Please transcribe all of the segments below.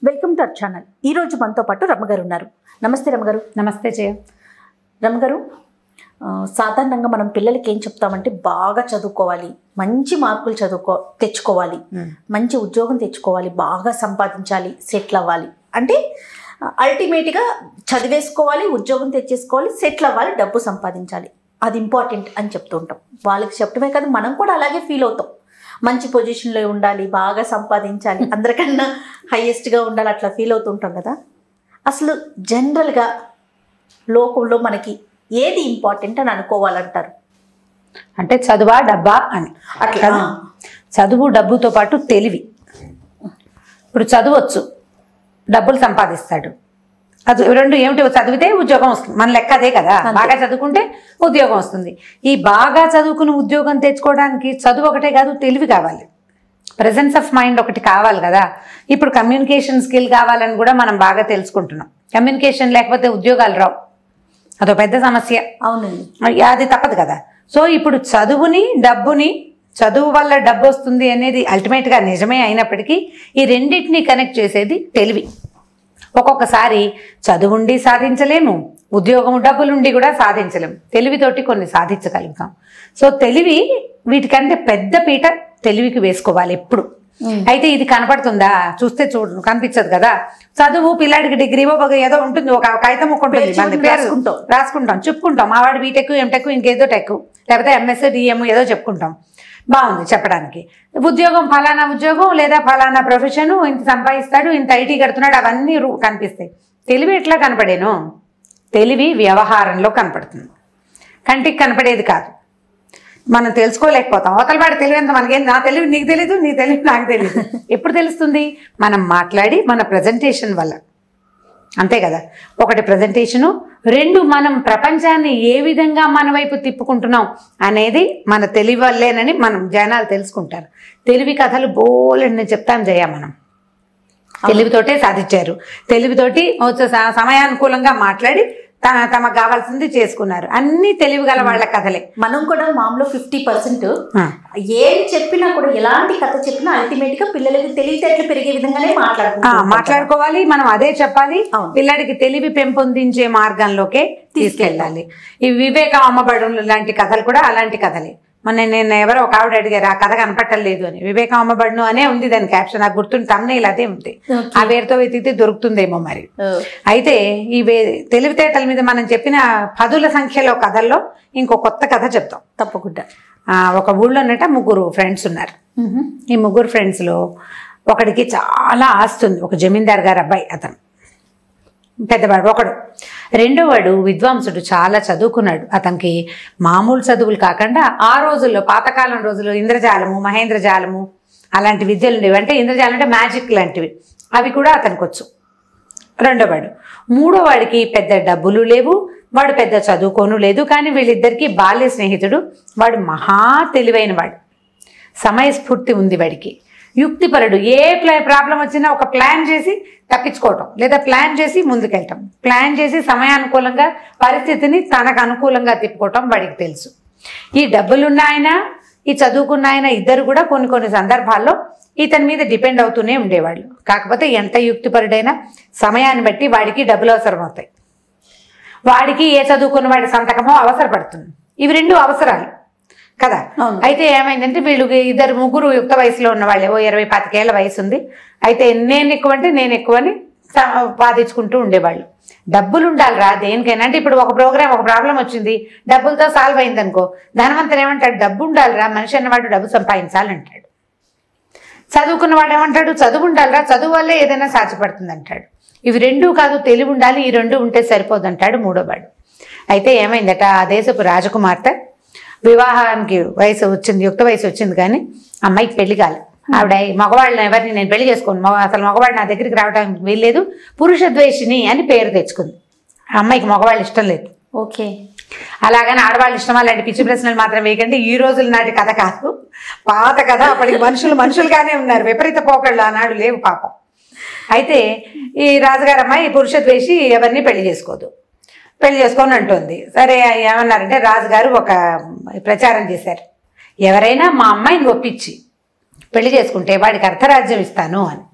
Welcome to our channel ఈ రోజు మనతో పాటు రమ్మగారు ఉన్నారు నమస్తే రమ్మగారు నమస్తే జయ రమ్మగారు ఆ, సాధారణంగా మనం పిల్లలకి ఏం చెప్తామంటే బాగా చదువుకోవాలి మంచి మార్కులు చదువుకో తెచ్చుకోవాలి మంచి ఉద్యోగం తెచ్చుకోవాలి బాగా సంపాదించాలి సెటిల్ అవ్వాలి అంటే అల్టిమేట్గా చదివేసుకోవాలి ఉద్యోగం తెచ్చేసుకోవాలి సెటిల్ అవ్వాలి డబ్బు సంపాదించాలి అది ఇంపార్టెంట్ అని చెప్తూ ఉంటాం వాళ్ళకి చెప్పడమే కాదు మనం కూడా అలాగే ఫీల్ అవుతాం మంచి పొజిషన్లో ఉండాలి బాగా సంపాదించాలి అందరికన్నా హైయెస్ట్గా ఉండాలి అట్లా ఫీల్ అవుతుంటాం కదా అసలు జనరల్గా లోకంలో మనకి ఏది ఇంపార్టెంట్ అని అనుకోవాలంటారు అంటే చదువా డబ్బా అని అట్లా. కదా? చదువు డబ్బుతో పాటు తెలివి ఇప్పుడు చదవచ్చు డబ్బులు సంపాదిస్తాడు అది రెండు ఏమిటి చదివితే ఉద్యోగం వస్తుంది మన లెక్క అదే కదా అంతే. బాగా చదువుకుంటే ఉద్యోగం వస్తుంది ఈ బాగా చదువుకుని ఉద్యోగం తెచ్చుకోవడానికి చదువు ఒకటే కాదు తెలివి కావాలి ప్రెజెన్స్ ఆఫ్ మైండ్ ఒకటి కావాలి కదా ఇప్పుడు కమ్యూనికేషన్ స్కిల్ కావాలని కూడా మనం బాగా తెలుసుకుంటున్నాం కమ్యూనికేషన్ లేకపోతే ఉద్యోగాలు రావు అదో పెద్ద సమస్య అవునండి అది తప్పదు కదా సో ఇప్పుడు చదువుని డబ్బుని చదువు వల్ల డబ్బు వస్తుంది అనేది అల్టిమేట్గా నిజమే అయినప్పటికీ ఈ రెండింటిని కనెక్ట్ చేసేది తెలివి ఒక్కొక్కసారి చదువుండి సాధించలేము ఉద్యోగం డబ్బులుండి కూడా సాధించలేము తెలివితోటి కొన్ని సాధించగలుగుతాం సో తెలివి వీటికంటే పెద్ద పీట తెలివికి వేసుకోవాలి ఎప్పుడు అయితే ఇది కనపడుతుందా చూస్తే చూడు కనిపించదు కదా చదువు పిల్లాడికి డిగ్రీ ఒక ఏదో ఉంటుంది ఒక కాగితం ఒక ఉంటుంది పేరు మనది చూడండి, పేరు రాసుకుంటాం. రాసుకుంటాం చెప్పుకుంటాం మా వాడు బీటెక్ ఎంటెక్ ఇంకేదో టెక్ లేకపోతే ఎంఎస్ డిఎం ఏదో చెప్పుకుంటాం బాగుంది చెప్పడానికి ఉద్యోగం ఫలానా ఉద్యోగం లేదా ఫలానా ప్రొఫెషన్ ఇంత సంపాదిస్తాడు ఇంత ఐటీ కడుతున్నాడు అవన్నీ రూ- కనిపిస్తాయి తెలివి ఎట్లా కనపడేను తెలివి వ్యవహారంలో కనపడుతుంది కంటికి కనపడేది కాదు మనం తెలుసుకోలేకపోతాం అవతల వాడి తెలివి ఎంత మనకేం నా తెలివి నీకు తెలీదు నీ తెలివి నాకు తెలియదు ఎప్పుడు తెలుస్తుంది మనం మాట్లాడి మన ప్రజెంటేషన్ వల్ల అంతే కదా ఒకటి ప్రజెంటేషను రెండు మనం ప్రపంచాన్ని ఏ విధంగా మన వైపు తిప్పుకుంటున్నాం అనేది మన తెలివి వల్లేనని మనం జనాలు తెలుసుకుంటారు తెలివి కథలు బోలెన్ని చెప్తాం జయ మనం తెలివితోటే సాధించారు తెలివితోటి వచ్చే స- సమయానుకూలంగా మాట్లాడి తమ తమకు కావాల్సింది చేసుకున్నారు అన్ని తెలివి గల వాళ్ళ కథలే మనం కూడా మామూలు ఫిఫ్టీ పర్సెంట్ ఆ. ఏం చెప్పినా కూడా ఎలాంటి కథ చెప్పినా అల్టిమేట్ గా పిల్లలకి తెలివితేటలు పెరిగే విధంగానే ఆ, మాట్లాడుకుంటాం మాట్లాడుకోవాలి మనం అదే చెప్పాలి అవును. పిల్లడికి తెలివి పెంపొందించే మార్గంలోకే తీసుకెళ్ళాలి ఈ వివేక అమ్మబడు లాంటి కథలు కూడా అలాంటి కథలే మన నేను ఎవరో ఒక ఆవిడ అడిగారు ఆ కథ కనపట్టలేదు అని వివేక అమ్మబడును అనే ఉంది దాని క్యాప్షన్ నాకు గుర్తుంది తమ్నేల్ అదే ఉంది Okay. ఆ పేరుతో వెతికితే దొరుకుతుందేమో మరి ఆ, అయితే ఈ వే- తెలివితేటల మీద మనం చెప్పిన పదుల సంఖ్యలో కథల్లో ఇంకో కొత్త కథ చెప్తాం తప్పకుండా ఆ, ఒక ఊళ్ళోనట ముగ్గురు ఫ్రెండ్స్ ఉన్నారు ఈ ముగ్గురు ఫ్రెండ్స్లో ఒకడికి చాలా ఆస్తి ఉంది ఒక జమీందార్ గారు అబ్బాయి అతను పెద్దవాడు ఒకడు రెండో వాడు విద్వాంసుడు చాలా చదువుకున్నాడు అతనికి మామూలు చదువులు కాకుండా ఆ రోజుల్లో పాతకాలం రోజుల్లో ఇంద్రజాలము మహేంద్రజాలము అలాంటి విద్యలు ఉండేవి అంటే ఇంద్రజాలం అంటే మ్యాజిక్ లాంటివి అవి కూడా అతనికి వచ్చు రెండో వాడు మూడో వాడికి పెద్ద డబ్బులు లేవు వాడు పెద్ద చదువుకోను లేదు కానీ వీళ్ళిద్దరికీ బాల్య స్నేహితుడు వాడు మహా తెలివైన వాడు సమయస్ఫూర్తి ఉంది వాడికి యుక్తిపరుడు ఏ ప్లా ప్రాబ్లం వచ్చినా ఒక ప్లాన్ చేసి తప్పించుకోవటం లేదా ప్లాన్ చేసి ముందుకెళ్ళటం ప్లాన్ చేసి సమయానుకూలంగా పరిస్థితిని తనకు అనుకూలంగా తిప్పుకోవటం వాడికి తెలుసు ఈ డబ్బులున్న ఆయన ఈ చదువుకున్న ఆయన ఇద్దరు కూడా కొన్ని కొన్ని సందర్భాల్లో ఇతని మీద డిపెండ్ అవుతూనే ఉండేవాళ్ళు కాకపోతే ఎంత యుక్తిపరుడైనా సమయాన్ని బట్టి వాడికి డబ్బులు అవసరం అవుతాయి వాడికి ఏ చదువుకున్న వాడి సంతకమో అవసరపడుతుంది ఇవి రెండు అవసరాలు కదా అవును. అయితే ఏమైందంటే వీళ్ళు ఇద్దరు ముగ్గురు యుక్త వయసులో ఉన్న వాళ్ళే ఓ ఇరవై పాతికేళ్ల వయసు ఉంది అయితే నేను ఎక్కువ అంటే నేను ఎక్కువ అని స- వాదించుకుంటూ ఉండేవాళ్ళు డబ్బులు ఉండాలి రా దేనికైనా అంటే ఇప్పుడు ఒక ప్రోగ్రామ్ ఒక ప్రాబ్లం వచ్చింది డబ్బులతో సాల్వ్ అయింది అనుకో ధనవంతుడు ఏమంటాడు డబ్బు ఉండాలి రా మనిషి అన్నవాడు డబ్బు సంపాదించాలంటాడు చదువుకున్న వాడు ఏమంటాడు చదువు ఉండాలిరా చదువు వల్లే ఏదైనా సాధ్యపడుతుంది అంటాడు ఇవి రెండు కాదు తెలివి ఉండాలి ఈ రెండు ఉంటే సరిపోదు అంటాడు మూడోవాడు అయితే ఏమైందట ఆ దేశపు రాజకుమార్తె వివాహానికి వయసు వచ్చింది యుక్త వయసు వచ్చింది కానీ అమ్మాయికి పెళ్లి కాలే ఆవిడ మగవాళ్ళని ఎవరిని నేను పెళ్లి చేసుకోను మగ అసలు మగవాడు నా దగ్గరికి రావడానికి వీల్లేదు పురుష ద్వేషిని అని పేరు తెచ్చుకుంది ఆ అమ్మాయికి మగవాళ్ళు ఇష్టం లేదు ఓకే అలాగని ఆడవాళ్ళు ఇష్టం అలాంటి పిచ్చి ప్రశ్నలు మాత్రం వేయకండి ఈ రోజుల నాటి కథ కాదు పాత కథ అప్పటికి మనుషులు మనుషులుగానే ఉన్నారు విపరీత పోకళ్ళు ఆనాడు లేవు పాపం అయితే ఈ రాజుగారు అమ్మాయి పురుష ద్వేషి ఎవరిని పెళ్లి చేసుకోదు పెళ్లి చేసుకొని అంటుంది సరే ఏమన్నారంటే రాజుగారు ఒక ప్రచారం చేశారు ఎవరైనా మా అమ్మాయిని ఒప్పించి పెళ్లి చేసుకుంటే వాడికి అర్ధరాజ్యం ఇస్తాను అని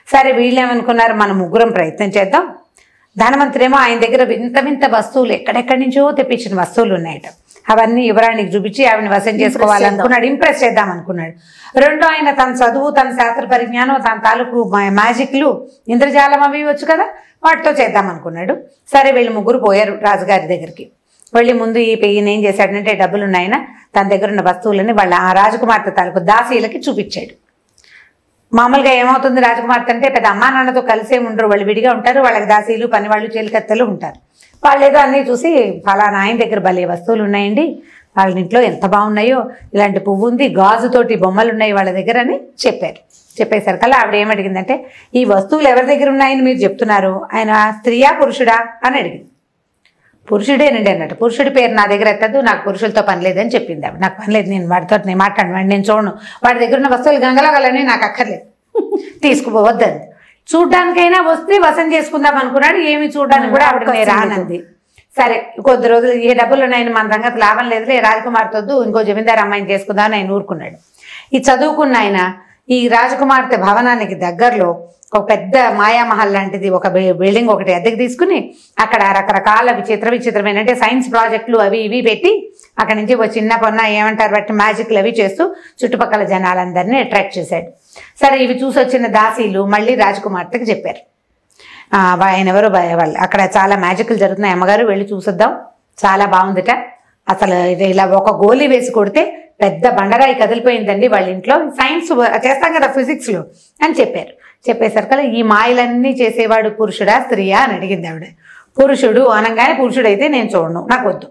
సరే వీళ్ళేమనుకున్నారు మనం ముగ్గురం ప్రయత్నం చేద్దాం ధనవంతుడేమో ఆయన దగ్గర వింత వింత వస్తువులు ఎక్కడెక్కడి నుంచో తెప్పించిన వస్తువులు ఉన్నాయట అవన్నీ యువరానికి చూపించి ఆవిడని వశం చేసుకోవాలనుకున్నాడు ఇంప్రెస్ చేద్దాం అనుకున్నాడు రెండో ఆయన తన చదువు తన శాస్త్ర పరిజ్ఞానం తన తాలూకు మా- మ్యాజిక్లు ఇంద్రజాలం అవి వచ్చు కదా వాటితో చేద్దాం అనుకున్నాడు సరే వీళ్ళు ముగ్గురు పోయారు రాజుగారి దగ్గరికి వెళ్ళి ముందు ఈ ఈయన ఏం చేశాడంటే డబ్బులు ఉన్నాయన తన దగ్గర ఉన్న వస్తువులని వాళ్ళ ఆ రాజకుమార్తె తాలూకు దాసీలకి చూపించాడు మామూలుగా ఏమవుతుంది రాజకుమార్తె అంటే పెద్ద అమ్మా నాన్నతో కలిసే ఉండరు వాళ్ళు విడిగా ఉంటారు వాళ్ళకి దాసీలు పని వాళ్ళు చేలికత్తెలు ఉంటారు వాళ్ళు ఏదో అన్నీ చూసి ఫలానా ఆయన దగ్గర భలే వస్తువులు ఉన్నాయండి వాళ్ళ ఇంట్లో ఎంత బాగున్నాయో ఇలాంటి పువ్వు ఉంది గాజుతోటి బొమ్మలు ఉన్నాయి వాళ్ళ దగ్గర అని చెప్పారు చెప్పేసరికల్లా ఆవిడ ఏమడిగిందంటే ఈ వస్తువులు ఎవరి దగ్గర ఉన్నాయని మీరు చెప్తున్నారు ఆయన స్త్రీయా పురుషుడా అని అడిగింది పురుషుడేనండి అన్నట్టు పురుషుడి పేరు నా దగ్గర ఎత్తద్దు నాకు పురుషులతో పని లేదని చెప్పింది ఆవిడ నాకు పని లేదు నేను వాడితో నేను మాట్లాడను వాడిని నేను చూడను వాడి దగ్గర ఉన్న వస్తువులు గంగలగలని నాకు అక్కర్లేదు తీసుకుపోవద్దని చూడ్డానికైనా వస్తే వసం చేసుకుందాం అనుకున్నాడు ఏమి చూడడానికి కూడా ఆవిడ నేను రానంది సరే కొద్ది రోజులు ఏ డబ్బులు ఉన్నాయని మన సంగతి లాభం లేదులే రాజకుమార్తె వద్దు ఇంకో జమీందారు అమ్మాయిని చేసుకుందాం అని ఆయన ఊరుకున్నాడు ఈ చదువుకున్న ఆయన ఈ రాజకుమార్తె భవనానికి దగ్గరలో ఒక పెద్ద మాయామహల్ లాంటిది ఒక బి- బిల్డింగ్ ఒకటి అద్దెకి తీసుకుని అక్కడ రకరకాల విచిత్ర విచిత్రమైన అంటే సైన్స్ ప్రాజెక్టులు అవి ఇవి పెట్టి అక్కడి నుంచి ఒక చిన్న పొన్న ఏమంటారు బట్టి మ్యాజిక్లు అవి చేస్తూ చుట్టుపక్కల జనాలందరినీ అట్రాక్ట్ చేశాడు సరే ఇవి చూసి వచ్చిన దాసీలు మళ్ళీ రాజకుమార్తెకి చెప్పారు ఆ, వా- ఆయన ఎవరో భయ- వాళ్ళు అక్కడ చాలా మ్యాజిక్లు జరుగుతున్నాయి అమ్మగారు వెళ్ళి చూసొద్దాం చాలా బాగుందిట అసలు ఇది ఇలా ఒక గోలీ వేసి కొడితే పెద్ద బండరాయి కదిలిపోయిందండి వాళ్ళ ఇంట్లో సైన్స్ చేస్తాం కదా physics లో అని చెప్పారు చెప్పేసరికల్లా ఈ మాయలన్నీ చేసేవాడు పురుషుడా స్త్రీయా అని అడిగింది ఆవిడ పురుషుడు అనగానే పురుషుడైతే నేను చూడను నాకు వద్దు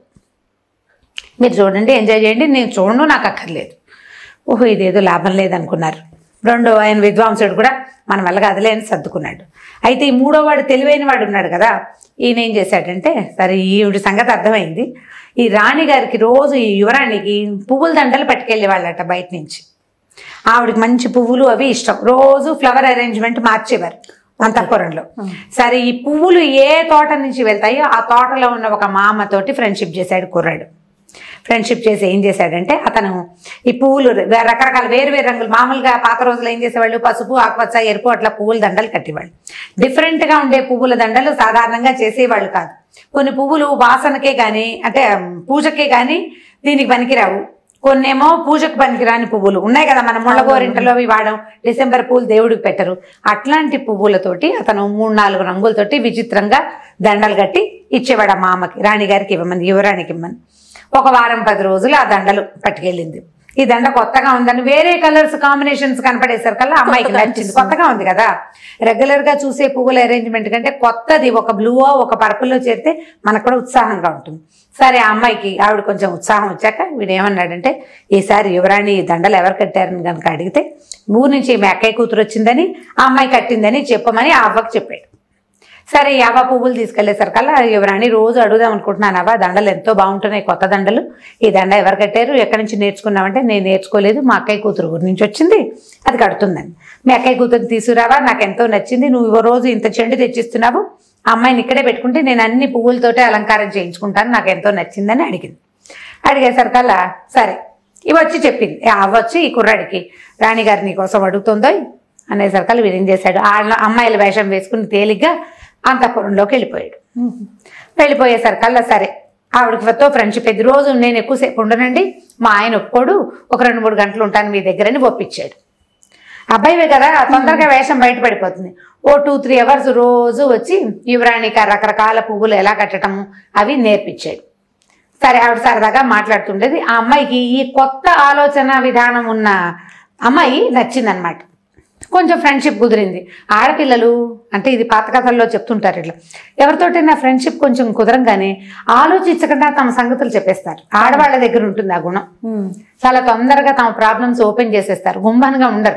మీరు చూడండి ఎంజాయ్ చేయండి నేను చూడను నాకు అక్కర్లేదు ఓహో ఇదేదో లాభం లేదనుకున్నారు రెండో ఆయన విద్వాంసుడు కూడా మన వల్ల కాదులే అని సర్దుకున్నాడు అయితే ఈ మూడో వాడు తెలివైన వాడు ఉన్నాడు కదా ఈయన ఏం చేశాడంటే సరే ఈవిడ సంగతి అర్థమైంది ఈ రాణి గారికి రోజు ఈ యువరాణికి పువ్వుల దండలు పట్టుకెళ్ళే వాళ్ళట బయట నుంచి ఆవిడకి మంచి పువ్వులు అవి ఇష్టం రోజు ఫ్లవర్ అరేంజ్మెంట్ మార్చేవారు అంతఃపురంలో సరే ఈ పువ్వులు ఏ తోట నుంచి వెళ్తాయో ఆ తోటలో ఉన్న ఒక మామతోటి ఫ్రెండ్షిప్ చేశాడు కుర్రాడు ఫ్రెండ్షిప్ చేసి ఏం చేశాడంటే అతను ఈ పువ్వులు ర- రకరకాల వేరు వేరు రంగులు మామూలుగా పాత రోజులు ఏం చేసేవాళ్ళు పసుపు ఆకుపచ్చ ఎరుపు అట్లా పువ్వుల దండలు కట్టేవాళ్ళు డిఫరెంట్గా ఉండే పువ్వుల దండలు సాధారణంగా చేసేవాళ్ళు కాదు కొన్ని పువ్వులు వాసనకే కానీ అంటే ఉమ్, పూజకే కానీ దీనికి పనికిరావు కొన్నేమో పూజకు పనికిరాని పువ్వులు ఉన్నాయి కదా మన ముళ్ళ గోరింటలో అవి వాడడం డిసెంబర్ పూలు దేవుడికి పెట్టరు అట్లాంటి పువ్వులతోటి అతను మూడు నాలుగు రంగులతోటి విచిత్రంగా దండలు కట్టి ఇచ్చేవాడు ఆ మామకి రాణిగారికి ఇవ్వమని యువరాణికి ఇవ్వమని ఒక వారం పది రోజులు ఆ దండలు పట్టుకెళ్ళింది ఈ దండ కొత్తగా ఉందని వేరే కలర్స్ కాంబినేషన్స్ కనపడేసరికల్లా అమ్మాయికి కొత్తగా నచ్చింది కొత్తగా ఉంది కదా రెగ్యులర్ గా చూసే పువ్వుల అరేంజ్మెంట్ కంటే కొత్తది ఒక బ్లూ ఒక పర్పుల్లో చేరితే మనకు కూడా ఉత్సాహంగా ఉంటుంది సరే ఆ అమ్మాయికి ఆవిడ కొంచెం ఉత్సాహం వచ్చాక వీడు ఏమన్నాడంటే ఈసారి యువరాణి ఈ దండలు ఎవరు కట్టారని కనుక అడిగితే ఊరు నుంచి మీ అక్కయ్య కూతురు వచ్చిందని ఆ అమ్మాయి కట్టిందని చెప్పమని ఆ అవ్వకు చెప్పాడు సరే ఈ అవ్వ పువ్వులు తీసుకెళ్లేసరికల్లా యువరాణి రోజు అడుగుదాం అనుకుంటున్నాను అవ్వ దండలు ఎంతో బాగుంటున్నాయి కొత్త దండలు ఈ దండ ఎవరు కట్టారు ఎక్కడి నుంచి నేర్చుకున్నామంటే నేను నేర్చుకోలేదు మా అక్కయ్య కూతురు ఊరి నుంచి వచ్చింది అది కడుతుందని మీ అక్కయ్య కూతురు తీసుకురావా నాకు ఎంతో నచ్చింది నువ్వు ఓ రోజు ఇంత చెండు తెచ్చిస్తున్నావు ఆ అమ్మాయిని ఇక్కడే పెట్టుకుంటే నేను అన్ని పువ్వులతోటే అలంకారం చేయించుకుంటాను నాకు ఎంతో నచ్చిందని అడిగింది అడిగేసరికల్లా సరే ఇవి వచ్చి చెప్పింది ఆ అవ్వ వచ్చి ఈ కుర్రాడికి రాణిగారు నీ కోసం అడుగుతుందో అనేసరికల్లా వీడు ఏం చేశాడు ఆ అమ్మాయిల వేషం వేసుకుని తేలిగ్గా అంతఃపురంలోకి వెళ్ళిపోయాడు వెళ్ళిపోయేసరికల్లా సరే ఆవిడతో ఫ్రెండ్షిప్ ఎది రోజు నేను ఎక్కువసేపు ఉండనండి మా ఆయన ఒప్పుకోడు ఒక రెండు మూడు గంటలు ఉంటాను మీ దగ్గరని ఒప్పించాడు అబ్బాయివే కదా తొందరగా వేషం బయటపడిపోతుంది ఓ టూ త్రీ అవర్స్ రోజు వచ్చి యువరాణికి ఆ రకరకాల పువ్వులు ఎలా కట్టడము అవి నేర్పించాడు సరే ఆవిడ సరదాగా మాట్లాడుతుండేది ఆ అమ్మాయికి ఈ కొత్త ఆలోచన విధానం ఉన్న అమ్మాయి నచ్చిందనమాట కొంచెం ఫ్రెండ్షిప్ కుదిరింది ఆడపిల్లలు అంటే ఇది పాత కథల్లో చెప్తుంటారు ఇట్లా ఎవరితోటైనా ఫ్రెండ్షిప్ కొంచెం కుదరంగానే ఆలోచించకుండా తమ సంగతులు చెప్పేస్తారు ఆడవాళ్ళ దగ్గర ఉంటుంది ఆ గుణం ఉమ్. చాలా తొందరగా తమ ప్రాబ్లమ్స్ ఓపెన్ చేసేస్తారు గుంభనంగా ఉండరు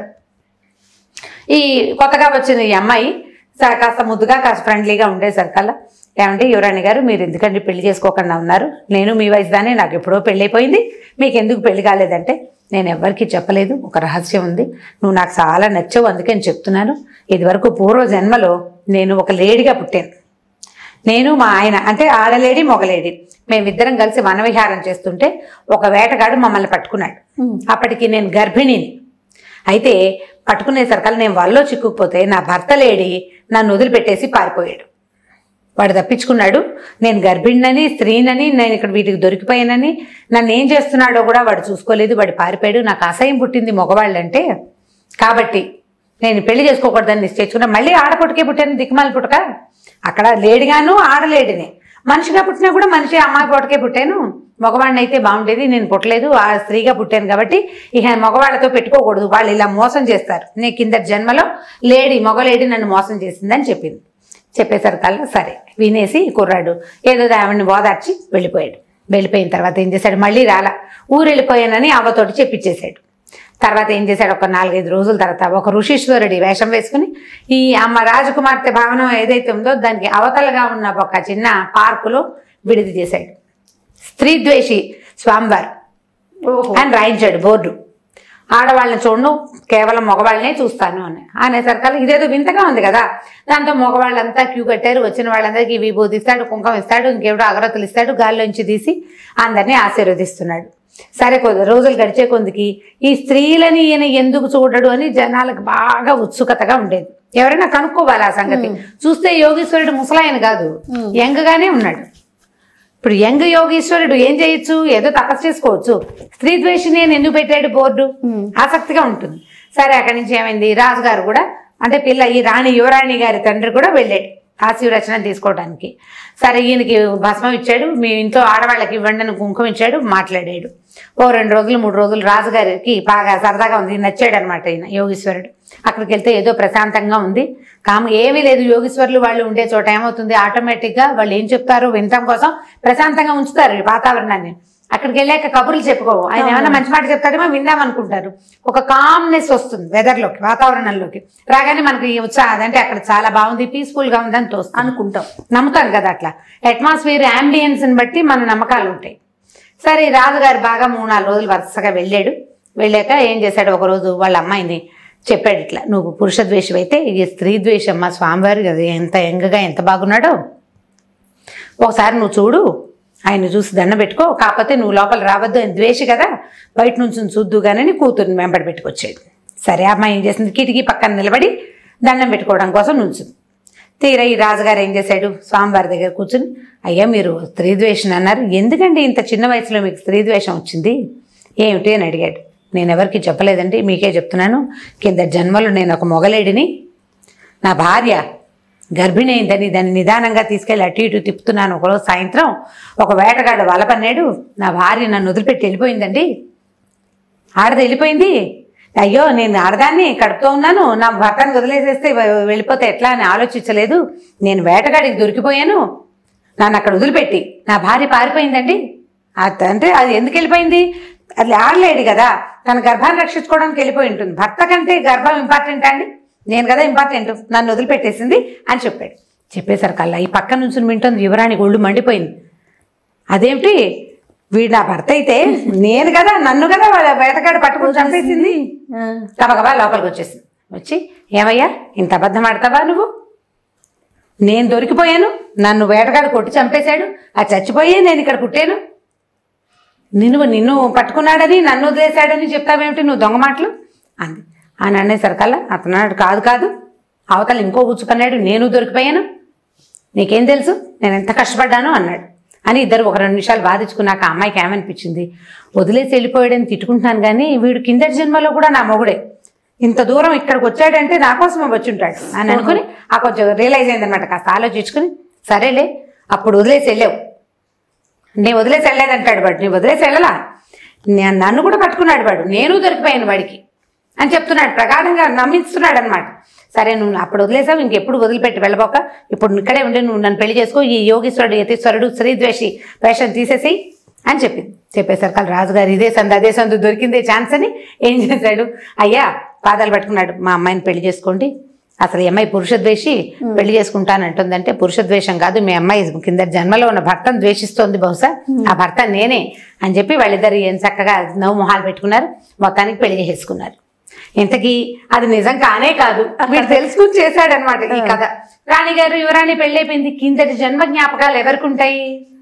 ఈ కొత్తగా వచ్చిన ఈ అమ్మాయి స- కాస్త ముద్దుగా కాస్త ఫ్రెండ్లీగా ఉండేసరికల్లా ఏమంటే యువరాణి గారు మీరు ఎందుకండి పెళ్లి చేసుకోకుండా ఉన్నారు నేను మీ వయసు దానే నాకు ఎప్పుడో పెళ్ళి అయిపోయింది మీకు ఎందుకు పెళ్లి కాలేదంటే నేను ఎవ్వరికీ చెప్పలేదు ఒక రహస్యం ఉంది నువ్వు నాకు చాలా నచ్చావు అందుకే నేను చెప్తున్నాను ఇదివరకు పూర్వ జన్మలో నేను ఒక లేడీగా పుట్టాను నేను మా ఆయన అంటే ఆడలేడి మొగలేడి మేమిద్దరం కలిసి వనవిహారం చేస్తుంటే ఒక వేటగాడు మమ్మల్ని పట్టుకున్నాడు ఉమ్. అప్పటికి నేను గర్భిణిని అయితే పట్టుకునేసరికల్లా నేను వల్లో చిక్కుకుపోతే నా భర్త లేడి నన్ను వదిలిపెట్టేసి పారిపోయాడు వాడు తప్పించుకున్నాడు నేను గర్భిణినని స్త్రీనని నేను ఇక్కడ వీటికి దొరికిపోయానని నన్ను ఏం చేస్తున్నాడో కూడా వాడు చూసుకోలేదు వాడు పారిపోయాడు నాకు అసహ్యం పుట్టింది మగవాళ్ళంటే కాబట్టి నేను పెళ్లి చేసుకోకూడదని నిశ్చయించుకున్నా మళ్ళీ ఆడపుట్టుకే పుట్టాను దిక్కుమాల పుట్టక అక్కడ లేడిగాను ఆడలేడినే మనిషిగా పుట్టినా కూడా మనిషి అమ్మాయి పుట్టకే పుట్టాను మగవాడిని అయితే బాగుండేది నేను పుట్టలేదు ఆ స్త్రీగా పుట్టాను కాబట్టి ఇక మగవాళ్ళతో పెట్టుకోకూడదు వాళ్ళు ఇలా మోసం చేస్తారు నీ కింద జన్మలో లేడీ మగ లేడీ నన్ను మోసం చేసిందని చెప్పింది చెప్పేసరికల్లా సరే వినేసి కుర్రాడు ఏదో ఆవిడని ఓదార్చి వెళ్ళిపోయాడు వెళ్ళిపోయిన తర్వాత ఏం చేశాడు మళ్ళీ రాలా ఊరు వెళ్ళిపోయానని అవ్వతోటి చెప్పించేశాడు తర్వాత ఏం చేశాడు ఒక నాలుగైదు రోజుల తర్వాత ఒక ఋషీశ్వరుడి వేషం వేసుకుని ఈ అమ్మ రాజకుమార్తె భవనం ఏదైతే ఉందో దానికి అవతలగా ఉన్న ఒక చిన్న పార్కులో విడిది చేశాడు స్త్రీ ద్వేషి స్వామివారు ఓహో అని రాయించాడు బోర్డు ఆడవాళ్ళని చూడను కేవలం మగవాళ్ళనే చూస్తాను అని అనేసరికల్లా ఇదేదో వింతగా ఉంది కదా దాంతో మగవాళ్ళంతా క్యూ కట్టారు వచ్చిన వాళ్ళందరికీ విభూతి ఇస్తాడు కుంకం ఇస్తాడు ఇంకేవిడో అగరత్తులు ఇస్తాడు గాల్లోంచి తీసి అందరినీ ఆశీర్వదిస్తున్నాడు సరే కొద్ది రోజులు గడిచే కొందికి ఈ స్త్రీలని ఈయన ఎందుకు చూడడు అని జనాలకు బాగా ఉత్సుకతగా ఉండేది ఎవరైనా కనుక్కోవాలి ఆ సంగతి చూస్తే యోగేశ్వరుడు ముసలాయన కాదు యంగ్గానే ఉన్నాడు ఇప్పుడు యంగ్ యోగీశ్వరుడు ఏం చేయొచ్చు ఏదో తపస్సు చేసుకోవచ్చు స్త్రీ ద్వేషిని అని ఎందుకు పెట్టాడు బోర్డు ఆసక్తిగా ఉంటుంది సరే అక్కడి నుంచి ఏమైంది రాజుగారు కూడా అంటే పిల్ల ఈ రాణి యువరాణి గారి తండ్రి కూడా వెళ్ళాడు ఆశీర్వచన తీసుకోవడానికి సరే ఈయనకి భస్మం ఇచ్చాడు మీ ఇంట్లో ఆడవాళ్ళకి ఇవ్వండి అని కుంకుమ ఇచ్చాడు మాట్లాడాడు ఓ రెండు రోజులు మూడు రోజులు రాజుగారికి బాగా సరదాగా ఉంది నచ్చాడు అనమాట ఈయన యోగీశ్వరుడు అక్కడికి వెళ్తే ఏదో ప్రశాంతంగా ఉంది కామ ఏమీ లేదు యోగీశ్వరులు వాళ్ళు ఉండే చోట ఏమవుతుంది ఆటోమేటిక్గా వాళ్ళు ఏం చెప్తారు వినటం కోసం ప్రశాంతంగా ఉంచుతారు ఈ వాతావరణాన్ని అక్కడికి వెళ్ళాక కబుర్లు చెప్పుకోవు ఆయన ఏమైనా మంచి మాట చెప్తాడేమో విందాం అనుకుంటారు ఒక కామ్నెస్ వస్తుంది వెదర్లోకి వాతావరణంలోకి రాగానే మనకి ఈ ఉత్సాహం అంటే అక్కడ చాలా బాగుంది peaceful గా ఉందని తోస్తుంది అనుకుంటాం నమ్ముతాం కదా అట్లా అట్మాస్ఫియర్ ని బట్టి మన నమ్మకాలు ఉంటాయి సరే ఈ రాజుగారు బాగా మూడు నాలుగు రోజులు వరుసగా వెళ్ళాడు వెళ్ళాక ఏం చేశాడు ఒక రోజు వాళ్ళ అమ్మాయిని చెప్పాడు ఇట్లా నువ్వు పురుష ద్వేషం అయితే ఇది స్త్రీ ద్వేషం మా స్వామివారు కదా ఎంత ఎంగగా ఎంత బాగున్నాడో ఒకసారి నువ్వు చూడు ఆయన చూసి దండ పెట్టుకో కాకపోతే నువ్వు లోపల రావద్దు ఆయన ద్వేషి కదా బయట నుంచి చూద్దు కానీ కూతుర్ని వెంబడి పెట్టుకొచ్చేది సరే ఆ అమ్మాయి ఏం చేసింది కిటికీ పక్కన నిలబడి దండం పెట్టుకోవడం కోసం నుంచుంది తీరా ఈ రాజుగారు ఏం చేశాడు స్వామివారి దగ్గర కూర్చుని అయ్యా మీరు స్త్రీ ద్వేషం అన్నారు ఎందుకండి ఇంత చిన్న వయసులో మీకు స్త్రీ ద్వేషం వచ్చింది ఏమిటి అని అడిగాడు నేను ఎవరికి చెప్పలేదండి మీకే చెప్తున్నాను కింద జన్మలో నేను ఒక మొగలేడిని నా భార్య గర్భిణి అయిందని దాన్ని నిదానంగా తీసుకెళ్ళి అటు ఇటు తిప్పుతున్నాను ఒకరోజు సాయంత్రం ఒక వేటగాడు వలపన్నాడు నా భార్య నన్ను వదిలిపెట్టి వెళ్ళిపోయిందండి ఆడది వెళ్ళిపోయింది అయ్యో నేను ఆడదాన్ని కడుపుతో ఉన్నాను నా భర్తను వదిలేసేస్తే వె- వెళ్ళిపోతే ఎట్లా అని ఆలోచించలేదు నేను వేటగాడికి దొరికిపోయాను నన్ను అక్కడ వదిలిపెట్టి నా భార్య పారిపోయిందండి అత- అంటే అది ఎందుకు వెళ్ళిపోయింది అది ఆడలేడు కదా తన గర్భాన్ని రక్షించుకోవడానికి వెళ్ళిపోయి ఉంటుంది భర్త కంటే గర్భం ఇంపార్టెంట్ అండి నేను కదా ఇంపార్టెంట్ నన్ను వదిలిపెట్టేసింది అని చెప్పాడు చెప్పేసరికల్లా ఈ పక్క నుంచి వింటుంది యువరాణి ఒళ్ళు మండిపోయింది అదేమిటి వీడు నా భర్త అయితే నేను కదా నన్ను కదా వాళ్ళ వేటగాడు పట్టుకుని చంపేసింది ఆ, గబగబా లోపలికి వచ్చేసింది వచ్చి ఏమయ్యా ఇంత అబద్ధం ఆడతావా నువ్వు నేను దొరికిపోయాను నన్ను వేటగాడు కొట్టి చంపేశాడు ఆ చచ్చిపోయి నేను ఇక్కడ పుట్టాను నిన్ను నిన్ను పట్టుకున్నాడని నన్ను వదిలేశాడని చెప్తావేమిటి నువ్వు దొంగ మాటలు అంది అని అనేసరికల్లా అతను అన్నాడు కాదు కాదు అవతల ఇంకో గుచ్చుకున్నాడు నేను దొరికిపోయాను నీకేం తెలుసు నేను ఎంత కష్టపడ్డానో అన్నాడు అని ఇద్దరు ఒక రెండు నిమిషాలు బాధించుకున్నాక ఆ అమ్మాయికి ఏమనిపించింది వదిలేసి వెళ్ళిపోయాడని తిట్టుకుంటున్నాను కానీ వీడు కిందటి జన్మలో కూడా నా మొగుడే ఇంత దూరం ఇక్కడికి వచ్చాడంటే నా కోసమే వచ్చి ఉంటాడు అని అనుకుని ఆ కొంచెం రియలైజ్ అయిందనమాట కాస్త ఆలోచించుకుని సరేలే అప్పుడు వదిలేసి వెళ్ళావు నేను వదిలేసి వెళ్ళలేదంటాడు వాడు నేను వదిలేసి వెళ్ళలా నేను నన్ను కూడా పట్టుకున్నాడు వాడు నేను దొరికిపోయాను వాడికి అని చెప్తున్నాడు ప్రగాఢంగా నమ్మిస్తున్నాడు అనమాట సరే నువ్వు అప్పుడు వదిలేసావు ఇంకెప్పుడు వదిలిపెట్టి వెళ్ళబోక ఇప్పుడు నువ్వు ఇక్కడే ఉండి నువ్వు నన్ను పెళ్లి చేసుకో ఈ యోగీశ్వరుడు యతీశ్వరుడు శ్రీద్వేషి వేషం తీసేసి అని చెప్పింది చెప్పేసరికి రాజుగారు ఇదే సందు అదే సందు దొరికిందే ఛాన్స్ అని ఏం చేశాడు అయ్యా పాదాలు పట్టుకున్నాడు మా అమ్మాయిని పెళ్లి చేసుకోండి అసలు ఈ అమ్మాయి పురుషద్వేషి పెళ్లి చేసుకుంటానంటుందంటే పురుషద్వేషం కాదు మీ అమ్మాయి కింద జన్మలో ఉన్న భర్తను ద్వేషిస్తోంది బహుశా ఆ భర్త నేనే అని చెప్పి వాళ్ళిద్దరు ఏం చక్కగా నవ్వు మొహాలు పెట్టుకున్నారు మొత్తానికి పెళ్లి చేసుకున్నారు ఇంతకీ అది నిజం కానే కాదు వీడు తెలుసుకుని చేశాడనమాట ఈ కథ రాణిగారు యువరాణి పెళ్ళైపోయింది కిందటి జన్మ జ్ఞాపకాలు ఎవరికి ఉంటాయి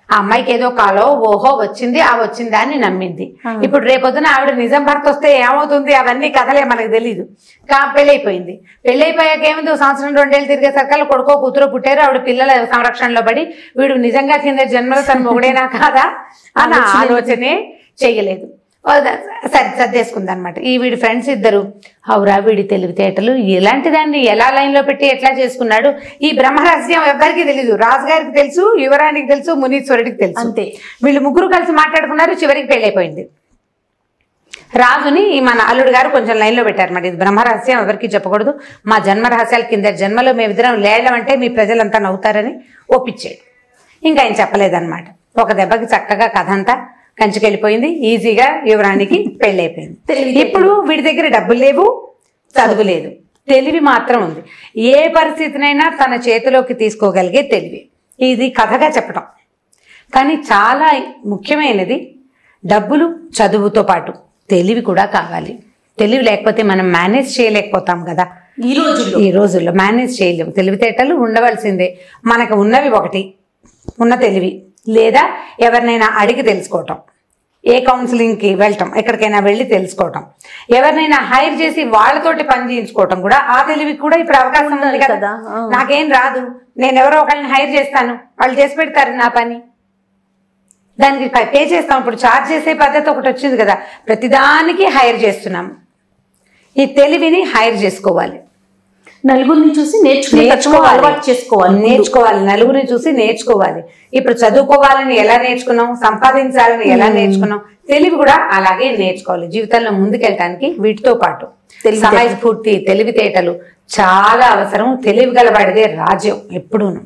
ఆ అమ్మాయికి ఏదో కాలో ఓహో వచ్చింది ఆ వచ్చిందా అని నమ్మింది ఆ. ఇప్పుడు రేపొద్దున ఆవిడ నిజం భర్త వస్తే ఏమవుతుంది అవన్నీ కథలే మనకు తెలియదు కా పెళ్ళైపోయింది పెళ్ళైపోయాక ఏముంది ఓ సంవత్సరం రెండేళ్ళు తిరిగే సర్కాలు కొడుకో కూతురు పుట్టారు ఆవిడ పిల్లల సంరక్షణలో పడి వీడు నిజంగా కింద జన్మలో తన మొగుడేనా కాదా అన్న ఆలోచనే చేయలేదు ఓ ద- సరే సర్దేసుకుంది అనమాట ఈ వీడి ఫ్రెండ్స్ ఇద్దరు అవురా వీడి తెలివితేటలు ఇలాంటి దాన్ని ఎలా లైన్లో పెట్టి ఎట్లా చేసుకున్నాడు ఈ బ్రహ్మరహస్యం ఎవరికి తెలీదు రాజుగారికి తెలుసు యువరానికి తెలుసు మునీశ్వరుడికి తెలుసు అంతే వీళ్ళు ముగ్గురు కలిసి మాట్లాడుకున్నారు చివరికి పెళ్ళైపోయింది రాజుని ఈ మన అల్లుడు గారు కొంచెం లైన్లో పెట్టారు మరి ఇది బ్రహ్మరహస్యం ఎవరికి చెప్పకూడదు మా జన్మ రహస్యాల కింద జన్మలో మేమిద్దరం లేయడం అంటే మీ ప్రజలంతా నవ్వుతారని ఒప్పించాడు ఇంకా ఆయన చెప్పలేదన్నమాట ఒక దెబ్బకి చక్కగా కథ అంతా కంచుకెళ్ళిపోయింది ఈజీగా యువరానికి పెళ్ళైపోయింది తెలివితేటలు. ఇప్పుడు వీడి దగ్గర డబ్బులు లేవు చదువు లేదు తెలివి మాత్రం ఉంది ఏ పరిస్థితినైనా తన చేతిలోకి తీసుకోగలిగే తెలివి ఇది కథగా చెప్పటం కానీ చాలా ముఖ్యమైనది డబ్బులు చదువుతో పాటు తెలివి కూడా కావాలి తెలివి లేకపోతే మనం మేనేజ్ చేయలేకపోతాం కదా ఈ రోజుల్లో ఈ రోజుల్లో మేనేజ్ చేయలేము తెలివితేటలు ఉండవలసిందే మనకు ఉన్నవి ఒకటి ఉన్న తెలివి లేదా ఎవరినైనా అడిగి తెలుసుకోవటం ఏ కౌన్సిలింగ్కి వెళ్ళటం ఎక్కడికైనా వెళ్ళి తెలుసుకోవటం ఎవరినైనా హైర్ చేసి వాళ్ళతోటి పని చేయించుకోవటం కూడా ఆ తెలివి కూడా ఇప్పుడు అవకాశం ఉంది ఉండాలి కదా కదా, ఆ. నాకేం రాదు నేను ఎవరో ఒకళ్ళని హైర్ చేస్తాను వాళ్ళు చేసి పెడతారు నా పని దానికి పే- పే చేస్తాం ఇప్పుడు చార్జ్ చేసే పద్ధతి ఒకటి వచ్చింది కదా ప్రతిదానికి హైర్ చేస్తున్నాం ఈ తెలివిని హైర్ చేసుకోవాలి నలుగురిని చూసి నేర్చుకునే తత్వం అలవాటు చేసుకోవాలి ముందు. నేర్చుకోవాలి నలుగురిని చూసి నేర్చుకోవాలి ఇప్పుడు చదువుకోవాలని ఎలా నేర్చుకున్నాం సంపాదించాలని ఎలా నేర్చుకున్నాం తెలివి కూడా అలాగే నేర్చుకోవాలి జీవితంలో ముందుకెళ్ళటానికి వీటితో పాటు తెలివితేటలు. సమయస్ఫూర్తి తెలివితేటలు చాలా అవసరం తెలివి గలవాడిదే రాజ్యం ఎప్పుడూను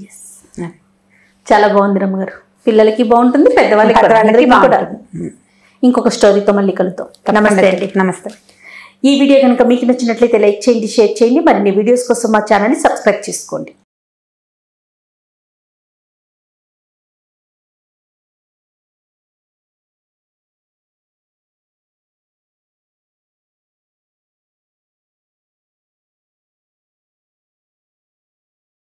చాలా బాగుంది రమ్మగారు పిల్లలకి బాగుంటుంది పెద్దవాళ్ళకి కూడా. పెద్దవాళ్ళకి అందరికీ కూడా బాగుంటుంది. ఇంకొక స్టోరీతో మళ్ళీ కలుద్దాం నమస్తే అండి నమస్తే ఈ వీడియో కనుక మీకు నచ్చినట్లయితే లైక్ చేయండి షేర్ చేయండి మరిన్ని వీడియోస్ కోసం మా ఛానల్ని సబ్స్క్రైబ్ చేసుకోండి